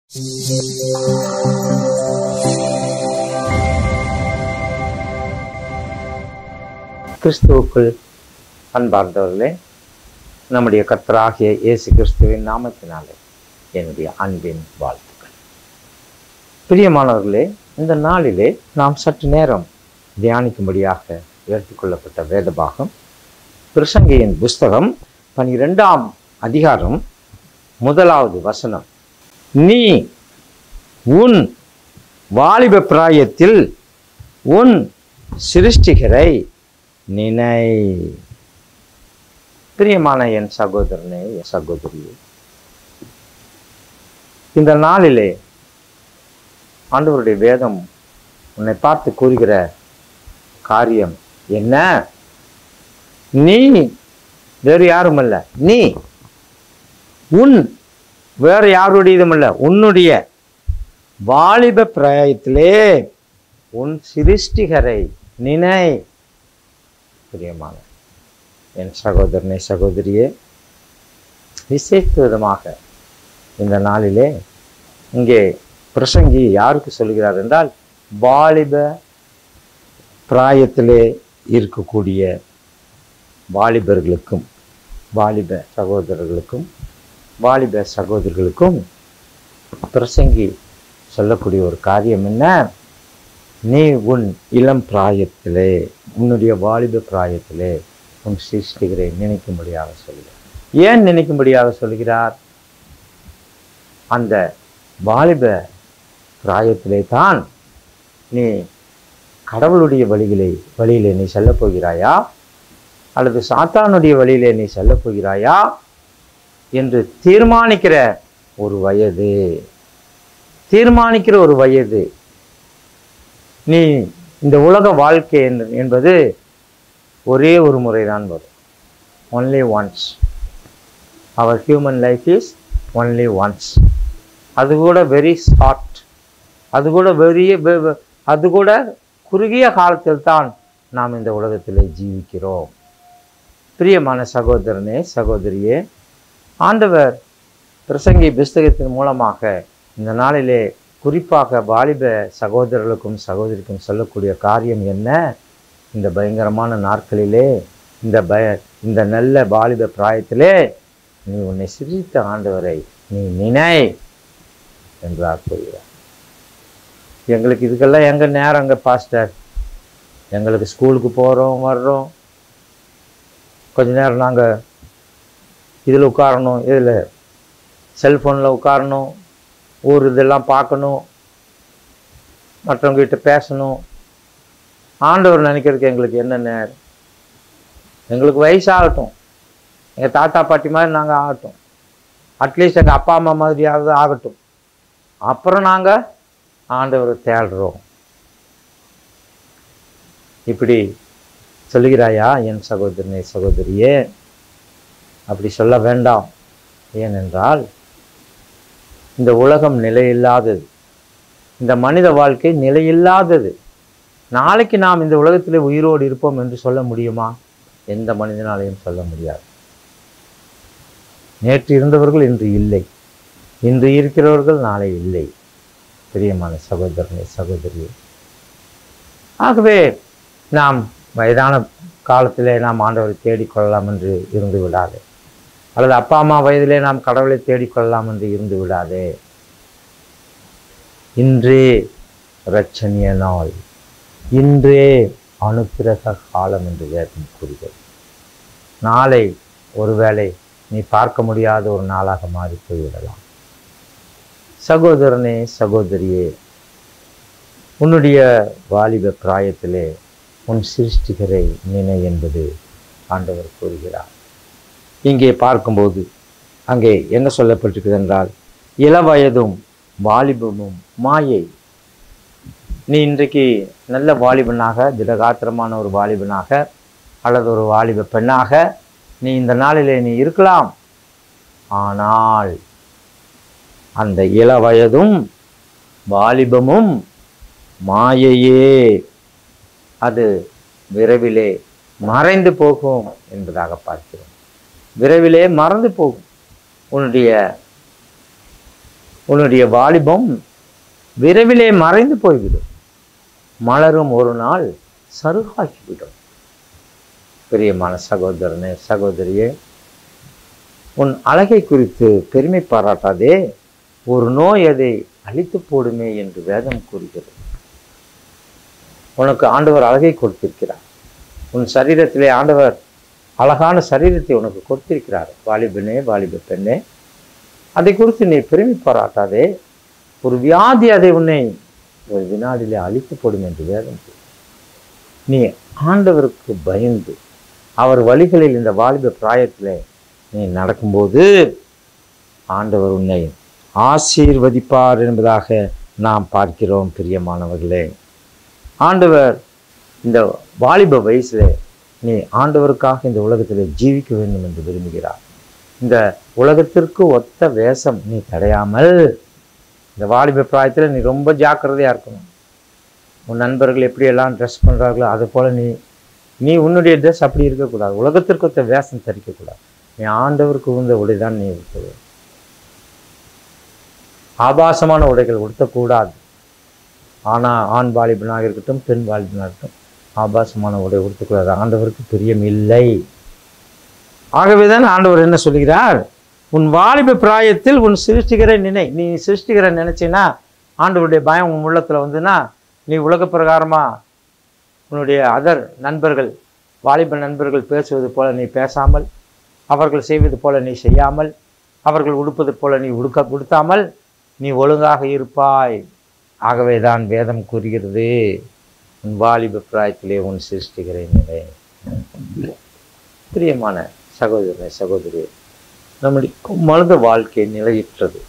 கிறிஸ்துவுக்குள் அன்பார்ந்தவர்களே நம்முடைய கர்த்தராகிய இயேசு கிறிஸ்துவின் நாமத்தினாலே என்னுடைய அன்பின் வாழ்த்துக்கள் பிரியமானவர்களே இந்த நாளிலே நாம் சற்று நேரம் தியானிக்கும்படியாக எடுத்துக்கொள்ளப்பட்ட வேத பாகம் பிரசங்கியின் புஸ்தகம் பனிரெண்டாம் அதிகாரம் முதலாவது வசனம் நீ உன் வாலிப பிராயத்தில் உன் சிருஷ்டிகரை நினை பிரியமான என் சகோதரனே என் சகோதரியே இந்த நாளிலே ஆண்டவருடைய வேதம் உன்னை பார்த்து கூறுகிற காரியம் என்ன நீ வேறு யாரும் அல்ல நீ உன் வேறு யாருடையதும் அல்ல உன்னுடைய வாலிப பிராயத்திலே உன் சிருஷ்டிகரை நினை பிரியமான என் சகோதரனை சகோதரியே விசேஷ விதமாக இந்த நாளிலே இங்கே பிரசங்கி யாருக்கு சொல்கிறார் என்றால் வாலிப பிராயத்திலே இருக்கக்கூடிய வாலிபர்களுக்கும் வாலிப சகோதரர்களுக்கும் வாலிப சகோதரர்களுக்கும் பிரசங்கி சொல்லக்கூடிய ஒரு காரியம் என்ன நீ உன் இளம் பிராயத்திலே உன்னுடைய வாலிப பிராயத்திலே உன் சிருஷ்டிகரை நினைக்கும்படியாக சொல்கிறார் ஏன் நினைக்கும்படியாக சொல்கிறார் அந்த வாலிப பிராயத்திலே தான் நீ கடவுளுடைய வழிகளை வழியிலே நீ செல்லப் போகிறாயா அல்லது சாத்தானுடைய வழியிலே நீ செல்லப் போகிறாயா என்று தீர்மானிக்கிற ஒரு வயது தீர்மானிக்கிற ஒரு வயது நீ இந்த உலக வாழ்க்கை என்று- என்பது ஒரே ஒரு முறை தான் வரும் only once our human life is only once அது கூட வெரி ஷார்ட் அது கூட வெறிய வெ- வெ- அது கூட குறுகிய காலத்தில் தான் நாம் இந்த உலகத்தில் ஜீவிக்கிறோம் பிரியமான சகோதரனே சகோதரியே ஆண்டவர் பிரசங்கி புஸ்தகத்தின் மூலமாக இந்த நாளிலே குறிப்பாக வாலிப சகோதரர்களுக்கும் சகோதரிக்கும் சொல்லக்கூடிய காரியம் என்ன இந்த பயங்கரமான நாட்களிலே இந்த பய இந்த நல்ல வாலிப பிராயத்திலே நீ உன்னை சிரித்த ஆண்டவரை நீ நினை என்றார் கூறுகிறார் எங்களுக்கு இதுக்கெல்லாம் எங்க நேரங்க பாஸ்டர் எங்களுக்கு ஸ்கூலுக்கு போகிறோம் வர்றோம் கொஞ்ச நேரம் நாங்கள் இதில் உட்காரணும் இதில் செல்ஃபோனில் உட்காரணும் ஊர் இதெல்லாம் பார்க்கணும் மற்றவங்க கிட்ட பேசணும் ஆண்டவர் நினைக்கிறதுக்கு எங்களுக்கு என்ன நேரம் எங்களுக்கு வயசாகட்டும் எங்கள் தாத்தா பாட்டி மாதிரி நாங்கள் ஆகட்டும் அட்லீஸ்ட் எங்கள் அப்பா அம்மா மாதிரியாவது ஆகட்டும் அப்புறம் நாங்கள் ஆண்டவரை தேடுறோம் இப்படி சொல்லுகிறாயா என் சகோதரனே சகோதரியே அப்படி சொல்ல வேண்டாம் ஏனென்றால் இந்த உலகம் நிலையில்லாதது இந்த மனித வாழ்க்கை நிலையில்லாதது நாளைக்கு நாம் இந்த உலகத்திலே உயிரோடு இருப்போம் என்று சொல்ல முடியுமா எந்த மனிதனாலையும் சொல்ல முடியாது நேற்று இருந்தவர்கள் இன்று இல்லை இன்று இருக்கிறவர்கள் நாளை இல்லை பிரியமான சகோதரனே சகோதரியே ஆகவே நாம் வயதான காலத்திலே நாம் ஆண்டவரை தேடிக்கொள்ளலாம் என்று இருந்து விடாது அல்லது அப்பா அம்மா வயதிலே நாம் கடவுளை தேடிக்கொள்ளலாம் என்று இருந்து விடாதே இன்றே இரட்சணிய நாள் இன்றே அனுக்கிரக காலம் என்று வேதம் கூறுகிறது நாளை ஒருவேளை நீ பார்க்க முடியாத ஒரு நாளாக மாறி போய்விடலாம் சகோதரனே சகோதரியே உன்னுடைய வாலிப பிராயத்திலே உன் சிருஷ்டிகரை நினை என்பது ஆண்டவர் கூறுகிறார் இங்கே பார்க்கும்போது அங்கே என்ன சொல்லப்பட்டிருக்கிறது என்றால் இளவயதும் வாலிபமும் மாயை நீ இன்றைக்கு நல்ல வாலிபனாக திடகாத்திரமான ஒரு வாலிபனாக அல்லது ஒரு வாலிப பெண்ணாக நீ இந்த நாளிலே நீ இருக்கலாம் ஆனால் அந்த இளவயதும் வாலிபமும் மாயையே அது விரைவிலே மறைந்து போகும் என்பதாக பார்க்கிறோம் விரைவிலே மறந்து போகும் உன்னுடைய உன்னுடைய வாலிபம் விரைவிலே மறைந்து போய்விடும் மலரும் ஒரு நாள் சருகாகிவிடும் பிரியமான சகோதரனே சகோதரியே உன் அழகை குறித்து பெருமை பாராட்டாதே ஒரு நோய் அதை அழித்து போடுமே என்று வேதம் கூறுகிறது உனக்கு ஆண்டவர் அழகை கொடுத்திருக்கிறார் உன் சரீரத்திலே ஆண்டவர் அழகான சரீரத்தை உனக்கு கொடுத்திருக்கிறார் வாலிபனே வாலிப பெண்ணே அதை குறித்து நீ பெருமை பாராட்டாதே ஒரு வியாதி அதை உன்னை ஒரு வினாடிலே அழித்து போடும் என்று வேதம் கூறுகிறது. நீ ஆண்டவருக்கு பயந்து அவர் வழிகளில் இந்த வாலிப பிராயத்திலே நீ நடக்கும்போது ஆண்டவர் உன்னை ஆசீர்வதிப்பார் என்பதாக நாம் பார்க்கிறோம் பிரியமானவர்களே ஆண்டவர் இந்த வாலிப வயசுல நீ ஆண்டவருக்காக இந்த உலகத்தில் ஜீவிக்க வேண்டும் என்று விரும்புகிறார் இந்த உலகத்திற்கு ஒத்த வேஷம் நீ தடையாமல் இந்த வாலிப பிராயத்தில் நீ ரொம்ப ஜாக்கிரதையாக இருக்கணும் உன் நண்பர்கள் எப்படியெல்லாம் ட்ரெஸ் பண்ணுறாங்களோ அது போல் நீ நீ உன்னுடைய ட்ரெஸ் அப்படி இருக்கக்கூடாது உலகத்திற்கு ஒத்த வேஷம் தரிக்கக்கூடாது நீ ஆண்டவருக்கு உந்த உடை தான் நீ உடுத்தது ஆபாசமான உடைகள் உடுத்தக்கூடாது ஆனால் ஆண் வாலிபனாக இருக்கட்டும் பெண் வாலிபனாக இருக்கட்டும் ஆபாசமான உடை உடுத்தக்கூடாது ஆண்டவருக்கு பிரியம் இல்லை ஆகவே தான் ஆண்டவர் என்ன சொல்லுகிறார் உன் வாலிப பிராயத்தில் உன் சிருஷ்டிகரை நினை நீ சிருஷ்டிகரை நினைச்சின்னா ஆண்டவருடைய பயம் உன் உள்ளத்தில் வந்துன்னா நீ உலக பிரகாரமாக உன்னுடைய அதர் நண்பர்கள் வாலிப நண்பர்கள் பேசுவது போல நீ பேசாமல் அவர்கள் செய்வது போல நீ செய்யாமல் அவர்கள் உடுப்பது போல நீ உடுக்க உடுத்தாமல் நீ ஒழுங்காக இருப்பாய் ஆகவே தான் வேதம் கூறுகிறது உன் வாலிப பிராயத்திலே உன் சிருஷ்டிகரை நிலை பிரியமான சகோதரனை சகோதரி நம்முடைய மனித வாழ்க்கை நிலையற்றது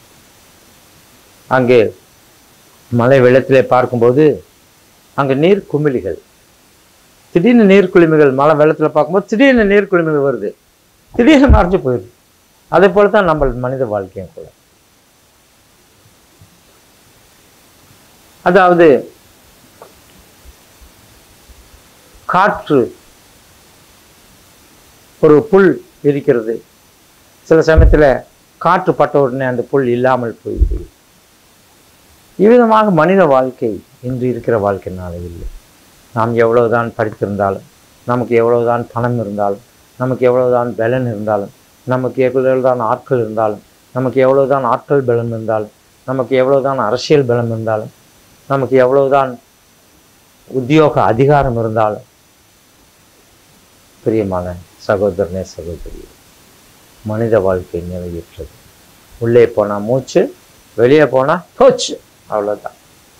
அங்கே மலை வெள்ளத்திலே பார்க்கும்போது அங்கே நீர் குமிழிகள் திடீர்னு நீர் குளிமைகள் மழை வெள்ளத்தில் பார்க்கும்போது திடீர்னு நீர் குளிமைகள் வருது திடீர்னு மறைஞ்சு போயிடுது அதே போல தான் நம்ம மனித வாழ்க்கையும் கூட அதாவது காற்று ஒரு புல் இருக்கிறது சில சமயத்தில் காற்று பட்ட உடனே அந்த புல் இல்லாமல் போய்விடுது இவ்விதமாக மனித வாழ்க்கை இன்று இருக்கிற வாழ்க்கைனால இல்லை நாம் எவ்வளவுதான் படித்திருந்தாலும் நமக்கு எவ்வளவுதான் பணம் இருந்தாலும் நமக்கு எவ்வளவுதான் பலன் இருந்தாலும் நமக்கு எவ்வளவுதான் ஆட்கள் இருந்தாலும் நமக்கு எவ்வளவுதான் ஆட்கள் பலம் இருந்தாலும் நமக்கு எவ்வளவுதான் அரசியல் பலம் இருந்தாலும் நமக்கு எவ்வளவுதான் உத்தியோக அதிகாரம் இருந்தாலும் பிரியமான சகோதரனே சகோதரி மனித வாழ்க்கை நிலையற்றது உள்ளே போனால் மூச்சு வெளியே போனால் போச்சு அவ்வளோதான்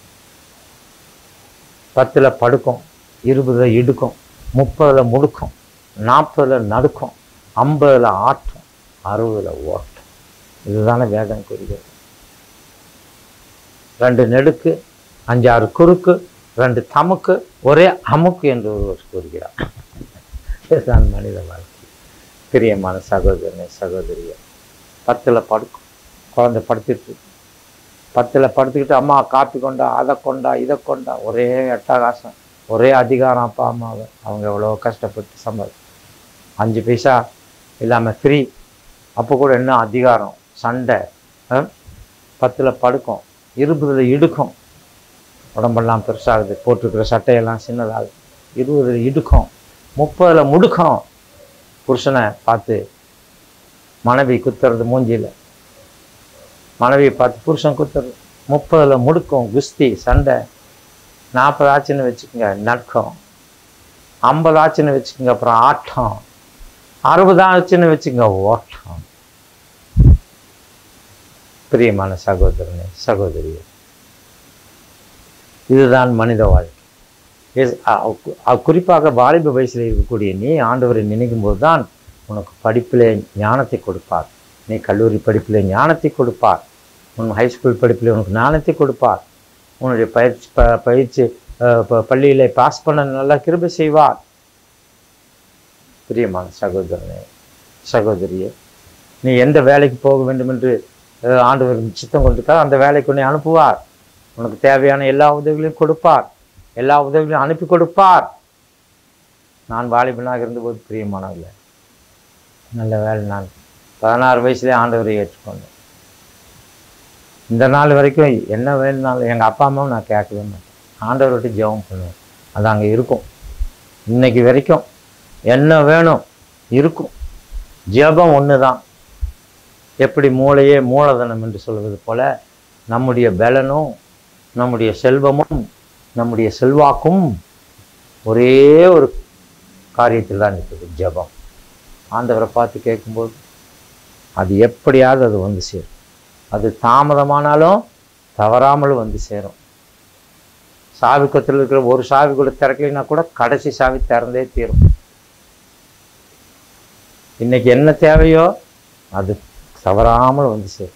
பத்தில் படுக்கும் இருபதில் இடுக்கும் முப்பதில் முடுக்கும் நாற்பதில் நடுக்கும் ஐம்பதில் ஆட்டம் அறுபதில் ஓட்டம் இதுதானே வேதம் கூறுகிறது ரெண்டு நெடுக்கு அஞ்சாறு குறுக்கு ரெண்டு தமுக்கு ஒரே அமுக்கு என்று ஒருவர் கூறுகிறார் இதுதான் மனித வாழ்க்கை பிரியமான சகோதரனை சகோதரியை பத்தில் படுக்கும் குழந்தை படுத்துட்டு இருக்கு. பத்தில் படுத்துக்கிட்டு அம்மா காப்பி கொண்டா அதை கொண்டா இதை கொண்டா ஒரே அட்டகாசம் ஒரே அதிகாரம் அப்பா அம்மாவை அவங்க எவ்வளோ கஷ்டப்பட்டு சம்பாதி அஞ்சு பைசா இல்லாமல் ஃப்ரீ அப்போ கூட என்ன அதிகாரம் சண்டை பத்தில் படுக்கும் இருபதில் இடுக்கும் உடம்பெல்லாம் பெருசாகுது போட்டிருக்கிற சட்டையெல்லாம் சின்னதாகுது இருபதில் இடுக்கும் முப்பதில் முடுக்கம் புருஷனை பார்த்து மனைவி குத்துறது மூஞ்சியில் மனைவியை பார்த்து புருஷன் குத்துறது முப்பதில் முடுக்கம் குஸ்தி சண்டை நாற்பது ஆச்சுன்னு வச்சுக்கோங்க நட்கம் ஐம்பது ஆச்சுன்னு வச்சுக்கோங்க அப்புறம் ஆட்டம் அறுபது ஆச்சுன்னு வச்சுக்கோங்க ஓட்டம் பிரியமான சகோதரனே சகோதரியே இதுதான் மனித வாழ்க்கை எஸ், அ- அ- அ- குறிப்பாக வாலிப வயசில் இருக்கக்கூடிய நீ ஆண்டவரை நினைக்கும் போது தான் உனக்கு படிப்பிலே ஞானத்தை கொடுப்பார் நீ கல்லூரி படிப்பிலே ஞானத்தை கொடுப்பார் உன் ஹைஸ்கூல் படிப்பிலே உனக்கு ஞானத்தை கொடுப்பார் உன்னுடைய பயிற்சி ப பயிற்சி அஹ், ப- பள்ளியிலே பாஸ் பண்ண நல்லா கிருபை செய்வார் பிரியமான சகோதரனே சகோதரியே நீ எந்த வேலைக்கு போக வேண்டும் என்று அஹ், ஆண்டவர் சித்தம் கொண்டிருக்கார் அந்த வேலைக்கு உன்னை அனுப்புவார் உனக்கு தேவையான எல்லா உதவிகளையும் கொடுப்பார் எல்லா உதவிகளையும் அனுப்பி கொடுப்பார் நான் வாலிபனாக இருந்தபோது பிரியமானவில்லை நல்ல வேலை நான் பதினாறு வயசுலேயே ஆண்டவரை ஏற்றுக்கொண்டேன் இந்த நாள் வரைக்கும் என்ன வேணும்னாலும் எங்கள் அப்பா அம்மாவும் நான் கேட்கவே மாட்டேன் ஆண்டவர்கிட்ட ஜெபம் பண்ணுவேன் அது அங்கே இருக்கும் இன்னைக்கு வரைக்கும் என்ன வேணும் இருக்கும் ஜெபம் ஒன்று தான் எப்படி மூளையே மூலதனம் என்று சொல்வது போல நம்முடைய பலனும் நம்முடைய செல்வமும் நம்முடைய செல்வாக்கும் ஒரே ஒரு காரியத்தில் தான் இருக்குது ஜெபம் ஆண்டவரை பார்த்து கேட்கும்போது அது எப்படியாவது அது வந்து சேரும் அது தாமதமானாலும் தவறாமல் வந்து சேரும் சாவி கொத்தில் இருக்கிற ஒரு சாவி கூட திறக்கலைன்னா கூட கடைசி சாவி திறந்தே தீரும் இன்னைக்கு என்ன தேவையோ அது தவறாமல் வந்து சேரும்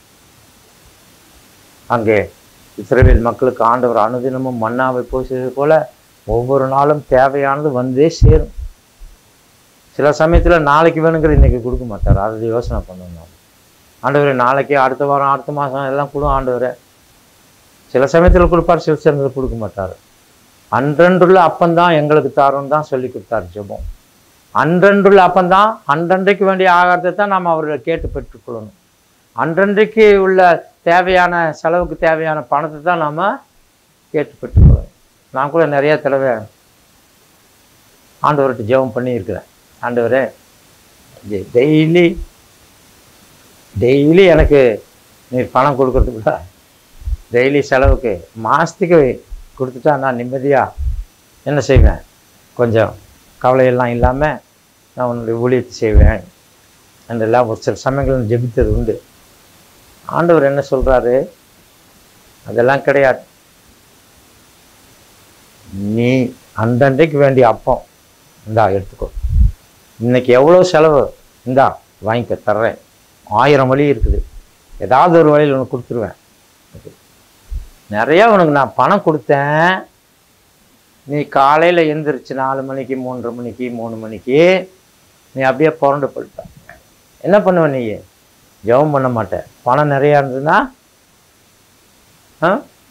அங்கே இஸ்ரவேல் மக்களுக்கு ஆண்டவர் அனுதினமும் மன்னாவை போய் செய்தது போல ஒவ்வொரு நாளும் தேவையானது வந்தே சேரும் சில சமயத்தில் நாளைக்கு வேணுங்கிற இன்னைக்கு கொடுக்க மாட்டார் அதை யோசனை பண்ணணும் நாம். ஆண்டவரே நாளைக்கு அடுத்த வாரம் அடுத்த மாதம் எல்லாம் கொடு ஆண்டவரே சில சமயத்தில் கொடுப்பார் சில சமயத்தில் கொடுக்க மாட்டார் அன்றன்றுள்ள அப்பந்தான் எங்களுக்கு தாரோன்னு தான் சொல்லி கொடுத்தார் ஜெபம் அன்றன்றுள்ள அப்பந்தான் அன்றன்றைக்கு வேண்டிய ஆகாரத்தை தான் நாம் அவர்களை கேட்டு பெற்றுக்கொள்ளணும் அன்றன்றைக்கு உள்ள தேவையான செலவுக்கு தேவையான பணத்தை தான் நாம் கேட்டு பெற்றுக்கொள்ளணும் நான் கூட நிறைய தடவை ஆண்டவர்கிட்ட ஜெபம் பண்ணியிருக்கிறேன் ஆண்டவரே டெய்லி டெய்லி எனக்கு நீர் பணம் கொடுக்கறதுக்குள்ள டெய்லி செலவுக்கு மாதத்துக்கு கொடுத்துட்டா நான் நிம்மதியாக என்ன செய்வேன் கொஞ்சம் கவலையெல்லாம் இல்லாமல் நான் உன்னுடைய ஊழியத்தை செய்வேன் என்றெல்லாம் ஒரு சில சமயங்கள் ஜெபித்தது உண்டு ஆண்டவர் என்ன சொல்கிறாரு அதெல்லாம் கிடையாது நீ அந்தன்றைக்கு வேண்டிய அப்பம் இந்தா எடுத்துக்கோ இன்னைக்கு எவ்வளோ செலவு இந்தா வாங்கிக்க தர்றேன் ஆயிரம் வழி இருக்குது ஏதாவது ஒரு வழியில் உனக்கு கொடுத்துருவேன் நிறையா உனக்கு நான் பணம் கொடுத்தேன் நீ காலையில் எந்திரிச்சு நாலு மணிக்கு மூன்றரை மணிக்கு மூணு மணிக்கு நீ அப்படியே புரண்டு படுப்ப என்ன பண்ணுவ நீ ஜெபம் பண்ண மாட்டேன் பணம் நிறையா இருந்ததுன்னா ஆ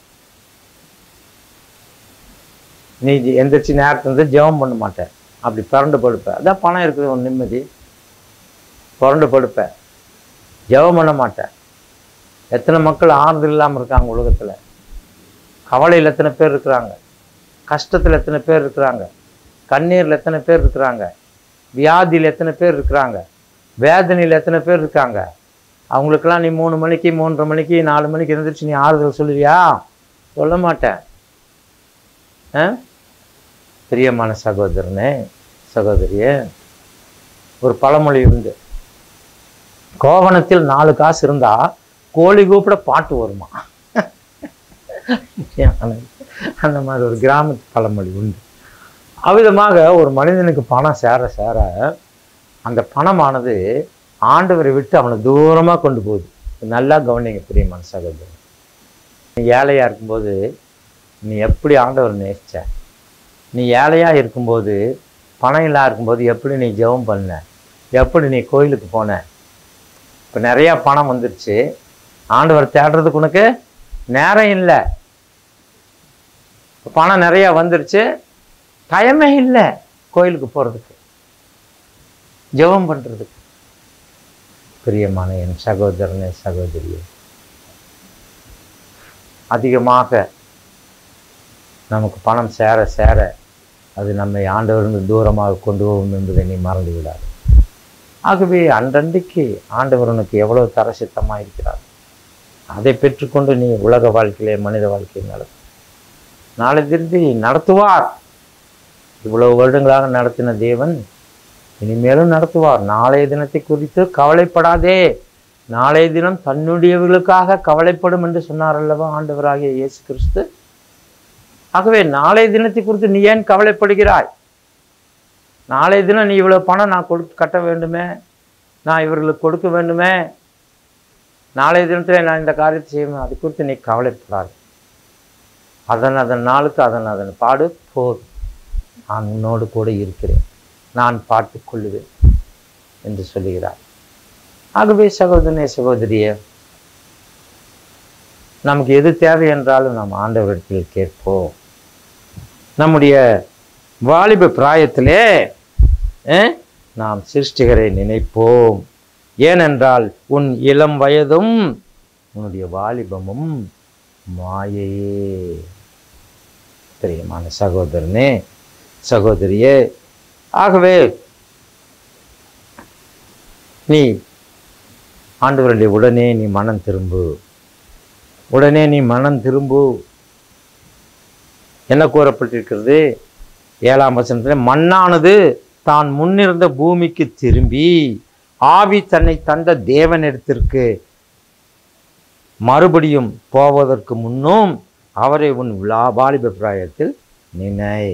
நீ ஜெ- எந்திரிச்சு நேரத்துல இருந்து ஜெபம் பண்ண மாட்டேன் அப்படி புரண்டு படுப்ப அதான் பணம் இருக்குது ஒரு நிம்மதி புரண்டு படுப்ப ஜெபம் பண்ண மாட்டேன் எத்தனை மக்கள் ஆறுதல் இல்லாமல் இருக்காங்க உலகத்தில் கவலையில் எத்தனை பேர் இருக்கிறாங்க கஷ்டத்தில் எத்தனை பேர் இருக்கிறாங்க கண்ணீரில் எத்தனை பேர் இருக்கிறாங்க வியாதியில் எத்தனை பேர் இருக்கிறாங்க வேதனையில் எத்தனை பேர் இருக்காங்க அவங்களுக்கெல்லாம் நீ மூணு மணிக்கு மூன்றரை மணிக்கு நாலு மணிக்கு எழுந்திரிச்சு நீ ஆறுதல் சொல்லுவியா சொல்ல மாட்டேன் ஆ பிரியமான சகோதரனே சகோதரியே ஒரு பழமொழி உண்டு கோவணத்தில் நாலு காசு இருந்தா கோழி கூப்பிட பாட்டு வருமா அந்த மாதிரி ஒரு கிராமத்து பழமொழி உண்டு அவ்விதமாக ஒரு மனிதனுக்கு பணம் சேர சேர அந்த பணமானது ஆண்டவரை விட்டு அவனை தூரமாக கொண்டு போகுது நல்லா கவனிங்க பிரியமான சகோதரன் நீ ஏழையாக இருக்கும்போது நீ எப்படி ஆண்டவர் நேசிச்ச நீ ஏழையாக இருக்கும்போது பணம் இல்லாத இருக்கும்போது எப்படி நீ ஜெபம் பண்ண எப்படி நீ கோயிலுக்கு போன இப்போ நிறையா பணம் வந்துருச்சு ஆண்டவர் தேடுறதுக்கு உனக்கு நேரம் இல்லை இப்ப பணம் நிறையா வந்துருச்சு டைமே இல்லை கோயிலுக்கு போகிறதுக்கு ஜெபம் பண்ணுறதுக்கு பிரியமான என் சகோதரனே சகோதரியே அதிகமாக நமக்கு பணம் சேர சேர அது நம்மை ஆண்டவரிலிருந்து தூரமாக கொண்டு போகும் என்பதை நீ மறந்து விடாது ஆகவே அன்றன்றைக்கு ஆண்டவர் உனக்கு எவ்வளவு தர சித்தமாக இருக்கிறார் அதை பெற்றுக்கொண்டு நீ உலக வாழ்க்கையிலே மனித வாழ்க்கையை நடத்து நாளை திருந்தி நடத்துவார் இவ்வளவு வருடங்களாக நடத்தின தேவன் இனிமேலும் நடத்துவார் நாளைய தினத்தை குறித்து கவலைப்படாதே நாளைய தினம் தன்னுடையவர்களுக்காக கவலைப்படும் என்று சொன்னார் அல்லவா ஆண்டவராகிய இயேசு கிறிஸ்து ஆகவே நாளைய தினத்தை குறித்து நீ ஏன் கவலைப்படுகிறாய் நாளைய தினம் நீ இவ்வளவு பணம் நான் கொடு கட்ட வேண்டுமே நான் இவர்களுக்கு கொடுக்க வேண்டுமே நாளைய தினத்தில் நான் இந்த காரியத்தை செய்வேன் அது குறித்து நீ கவலைப்படாது அதன் அதன் நாளுக்கு அதன் அதன் பாடு போதும் நான் உன்னோடு கூட இருக்கிறேன் நான் பார்த்துக் கொள்ளுவேன் என்று சொல்லுகிறார் ஆகவே சகோதரனே சகோதரியே நமக்கு எது தேவை என்றாலும் நாம் ஆண்டவரிடத்தில் கேட்போம் நம்முடைய வாலிப பிராயத்திலே அஹ், நாம் சிருஷ்டிகரை நினைப்போம் ஏனென்றால் உன் இளம் வயதும் உன்னுடைய வாலிபமும் மாயையே பிரியமான சகோதரனே சகோதரியே ஆகவே நீ ஆண்டவருடைய உடனே நீ மனம் திரும்பு உடனே நீ மனம் திரும்பு என்ன கூறப்பட்டிருக்கிறது ஏழாம் வசனத்தில் மண்ணானது தான் முன்னிருந்த பூமிக்கு திரும்பி ஆவி தன்னை தந்த தேவனிடத்திற்கு மறுபடியும் போவதற்கு முன்னும் அவரை உன் விழா வாலிப பிராயத்தில் நினை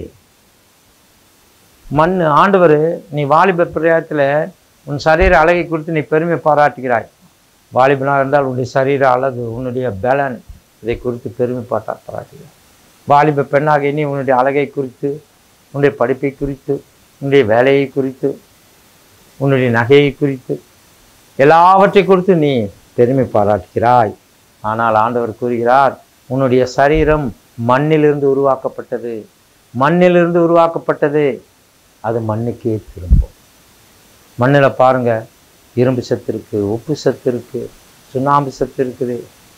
மண் ஆண்டவர் நீ வாலிப பிராயத்தில் உன் சரீர அழகை குறித்து நீ பெருமை பாராட்டுகிறாய் வாலிபனாக இருந்தால் உன்னுடைய சரீர அழகு உன்னுடைய பலன் இதை குறித்து பெருமை பாட்டா பாராட்டுகிறாய் வாலிப பெண்ணாக நீ உன்னுடைய அழகை குறித்து உன்னுடைய படிப்பை குறித்து உன்னுடைய வேலையை குறித்து உன்னுடைய நகையை குறித்து எல்லாவற்றை குறித்து நீ பெருமை பாராட்டுகிறாய் ஆனால் ஆண்டவர் கூறுகிறார் உன்னுடைய சரீரம் மண்ணிலிருந்து உருவாக்கப்பட்டது மண்ணிலிருந்து உருவாக்கப்பட்டது அது மண்ணுக்கே திரும்பும் மண்ணில் பாருங்க இரும்பு சத்து இருக்கு உப்பு சத்து இருக்கு சுண்ணாம்பு சத்து இருக்குது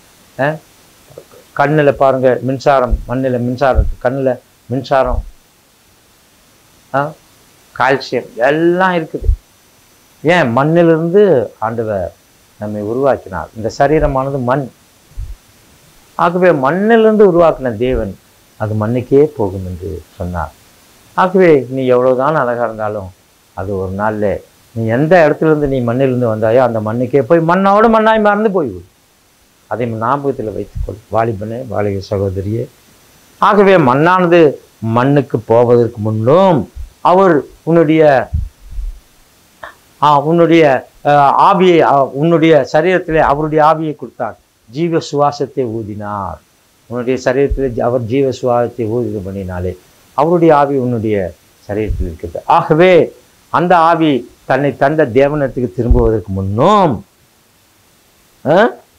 கண்ணில் பாருங்க மின்சாரம் மண்ணில் மின்சாரம் இருக்கு கண்ணில் மின்சாரம் ஆ, கால்சியம் எல்லாம் இருக்குது ஏன் மண்ணிலிருந்து ஆண்டவர் நம்மை உருவாக்கினார் இந்த சரீரமானது மண் ஆகவே மண்ணிலிருந்து உருவாக்கின தேவன் அது மண்ணுக்கே போகும் என்று சொன்னார் ஆகவே நீ எவ்வளவுதான் அழகாக இருந்தாலும் அது ஒரு நாளில் நீ எந்த இடத்துல இருந்து நீ மண்ணிலிருந்து வந்தாயோ அந்த மண்ணுக்கே போய் மண்ணோடு மண்ணாய் மறந்து போய்விடும் அதை ஞாபகத்தில் வைத்துக்கொள் வாலிபனே வாலிப சகோதரியே ஆகவே மண்ணானது மண்ணுக்கு போவதற்கு முன்னும் அவர் உன்னுடைய ஆ, உன்னுடைய அஹ், ஆவியை அ- உன்னுடைய சரீரத்திலே அவருடைய ஆவியை கொடுத்தார் ஜீவ சுவாசத்தை ஊதினார் உன்னுடைய சரீரத்திலே ஜ- அவர் ஜீவ சுவாசத்தை ஊதிது பண்ணினாலே அவருடைய ஆவி உன்னுடைய சரீரத்தில் இருக்கிறது ஆகவே அந்த ஆவி தன்னை தந்த தேவனத்துக்கு திரும்புவதற்கு முன்னும் ஆ,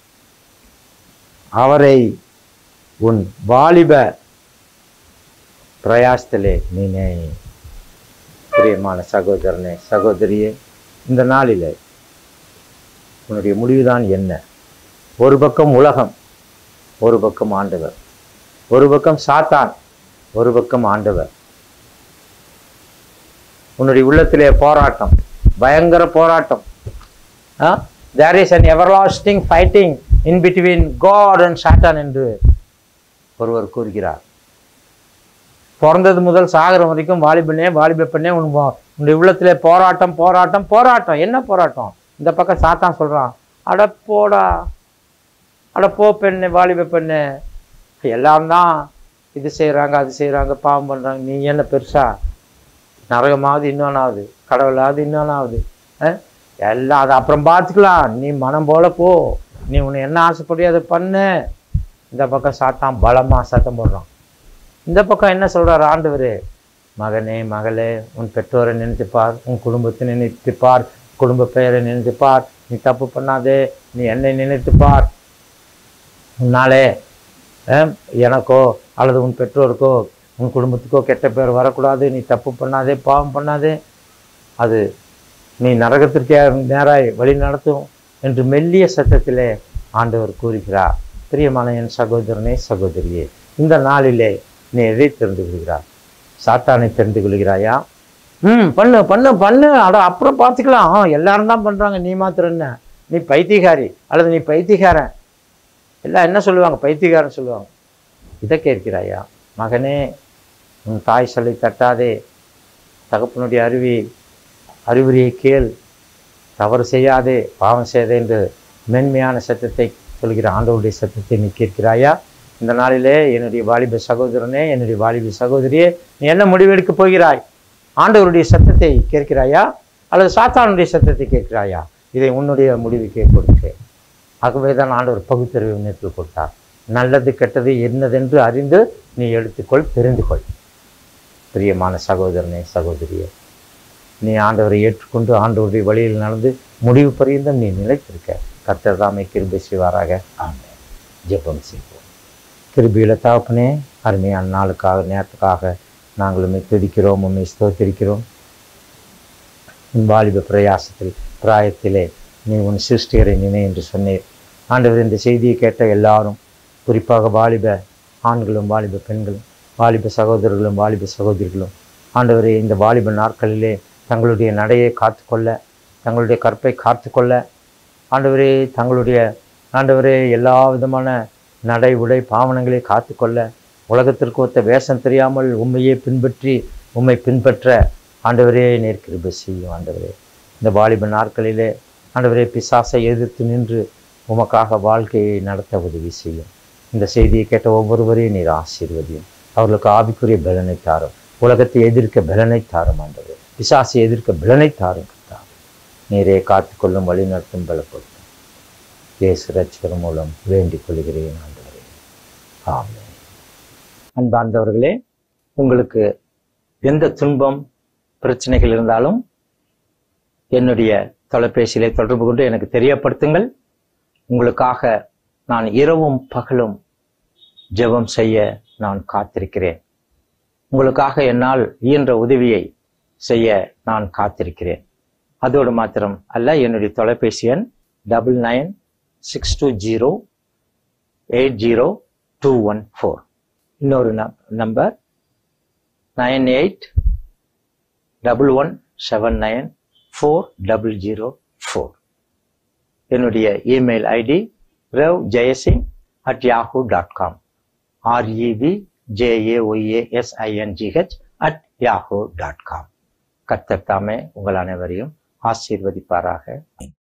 அவரை உன் வாலிப பிரயாசத்திலே நீனே பிரியமான சகோதரனே சகோதரியே இந்த நாளிலே உன்னுடைய முடிவுதான் என்ன ஒரு பக்கம் உலகம் ஒரு பக்கம் ஆண்டவர் ஒரு பக்கம் சாத்தான் ஒரு பக்கம் ஆண்டவர் உன்னுடைய உள்ளத்திலே போராட்டம் பயங்கர போராட்டம் there is an everlasting fighting in between God and Satan என்று ஒருவர் கூறுகிறார் பிறந்தது முதல் சாகர வரைக்கும் வாலிபனே வாலிப பெண்ணே உன் வா- உன்னுடைய உள்ளத்திலே போராட்டம் போராட்டம் போராட்டம் என்ன போராட்டம் இந்த பக்கம் சாத்தான் சொல்றான் அட போடா அட போ பெண்ணு வாலிப பெண்ணு எல்லாம் தான் இது செய்கிறாங்க அது செய்கிறாங்க பாவம் பண்ணுறாங்க நீ என்ன பெருசா நரகமாவது இன்னொன்னாவது கடவுளாவது இன்னொன்னாவது அஹ்? எல்லாம் அது அப்புறம் பார்த்துக்கலாம் நீ மனம் போல போ நீ உன்னை என்ன ஆசைப்படியோ அதை பண்ணு இந்த பக்கம் சாத்தான் பலமா சத்தம் போடுறான் இந்த பக்கம் என்ன சொல்றார் ஆண்டவர் மகனே மகளே உன் பெற்றோரை நினைத்து பார் உன் குடும்பத்தை நினைத்து பார் குடும்ப பெயரை நினைத்து பார் நீ தப்பு பண்ணாதே நீ என்னை நினைத்து பார் உன்னாலே அஹ், எனக்கோ அல்லது உன் பெற்றோருக்கோ உன் குடும்பத்துக்கோ கெட்ட பேர் வரக்கூடாது நீ தப்பு பண்ணாதே பாவம் பண்ணாதே அது நீ நரகத்திற்கே நேராய் வழி நடத்தும் என்று மெல்லிய சத்தத்திலே ஆண்டவர் கூறுகிறார் பிரியமான என் சகோதரனே சகோதரியே இந்த நாளிலே நீ எதை தெரிந்து கொள்கிறாய் சாத்தானை தெரிந்து கொள்கிறாயா ம் பண்ணு பண்ணு பண்ணு அட அப்புறம் பார்த்துக்கலாம் ஆ, எல்லாரும் தான் பண்ணுறாங்க நீ மாத்திரம் என்ன நீ பைத்தியக்காரி அல்லது நீ பைத்தியக்காரன் எல்லாம் என்ன சொல்லுவாங்க பைத்தியக்காரன் சொல்லுவாங்க இதை கேட்கிறாயா மகனே உன் தாய் சொல்லி தட்டாதே தகப்பனுடைய அருவி அறிவுரையை கேள் தவறு செய்யாதே பாவம் செய்யாதே என்று மென்மையான சத்தத்தை சொல்கிற ஆண்டவருடைய சத்தத்தை நீ கேட்கிறாயா இந்த நாளிலே என்னுடைய வாலிப சகோதரனே என்னுடைய வாலிப சகோதரியே நீ என்ன முடிவெடுக்க போகிறாய் ஆண்டவருடைய சத்தத்தை கேட்கிறாயா அல்லது சாத்தானுடைய சத்தத்தை கேட்கிறாயா இதை உன்னுடைய முடிவுக்கே கொடுக்க ஆகவே தான் ஆண்டவர் பகுத்தறிவு உன்னத்தில் கொடுத்தார் நல்லது கெட்டது என்னதென்று அறிந்து நீ எடுத்துக்கொள் தெரிந்து கொள் பிரியமான சகோதரனே சகோதரியே நீ ஆண்டவரை ஏற்றுக்கொண்டு ஆண்டவருடைய வழியில் நடந்து முடிவு பரியந்தம் நீ நிலைத்திருக்க கர்த்தர் தாமே கிருபை செய்வாராக ஆமென் ஜெபம் செய்வோம் கிருபியில தகப்பனே அருமையான நாளுக்காக நேரத்துக்காக நாங்கள் உண்மை துதிக்கிறோம் உண்மை ஸ்தோத்திரிக்கிறோம் உன் வாலிப பிரயாசத்தில் பிராயத்திலே நீ உன் சிருஷ்டிகரை நினை என்று சொன்னீர் ஆண்டவர் இந்த செய்தியை கேட்ட எல்லாரும் குறிப்பாக வாலிப ஆண்களும் வாலிப பெண்களும் வாலிப சகோதரர்களும் வாலிப சகோதரிகளும் ஆண்டவரே இந்த வாலிப நாட்களிலே தங்களுடைய நடையை காத்துக்கொள்ள தங்களுடைய கற்பை காத்துக்கொள்ள ஆண்டவரே தங்களுடைய ஆண்டவரே எல்லா விதமான நடை உடை பாவனங்களை காத்துக்கொள்ள உலகத்திற்கு ஒத்த வேஷம் தெரியாமல் உண்மையை பின்பற்றி உண்மை பின்பற்ற ஆண்டவரே நேர் கிருபை செய்யும் ஆண்டவரே இந்த வாலிப நாட்களிலே ஆண்டவரே பிசாசை எதிர்த்து நின்று உமக்காக வாழ்க்கையை நடத்த உதவி செய்யும் இந்த செய்தியை கேட்ட ஒவ்வொருவரையும் நீர் ஆசீர்வதியும் அவர்களுக்கு ஆவிக்குரிய பலனை தாரும் உலகத்தை எதிர்க்க பலனை தாரும் ஆண்டவரே பிசாசை எதிர்க்க பலனை தாரும் கர்த்தாவே. நீரே காத்துக்கொள்ளும் வழி நடத்தும் பலப்படுத்தும் இயேசு ரட்சகர் மூலம் வேண்டிக் கொள்கிறேன் ஆண்டவரே ஆமென் அன்பார்ந்தவர்களே உங்களுக்கு எந்த துன்பம் பிரச்சனைகள் இருந்தாலும் என்னுடைய தொலைபேசியிலே தொடர்பு கொண்டு எனக்கு தெரியப்படுத்துங்கள் உங்களுக்காக நான் இரவும் பகலும் ஜெபம் செய்ய நான் காத்திருக்கிறேன் உங்களுக்காக என்னால் இயன்ற உதவியை செய்ய நான் காத்திருக்கிறேன் அதோடு மாத்திரம் அல்ல என்னுடைய தொலைபேசி எண் double nine six two zero eight zero two one four இன்னொரு number nine eight double one seven nine four double zero four என்னுடைய email ID ரவ் Jayasingh at Yahoo dot com REV JAYASINGH at Yahoo dot com கர்த்தர் தாமே உங்கள் அனைவரையும் ஆசீர்வதிப்பாராக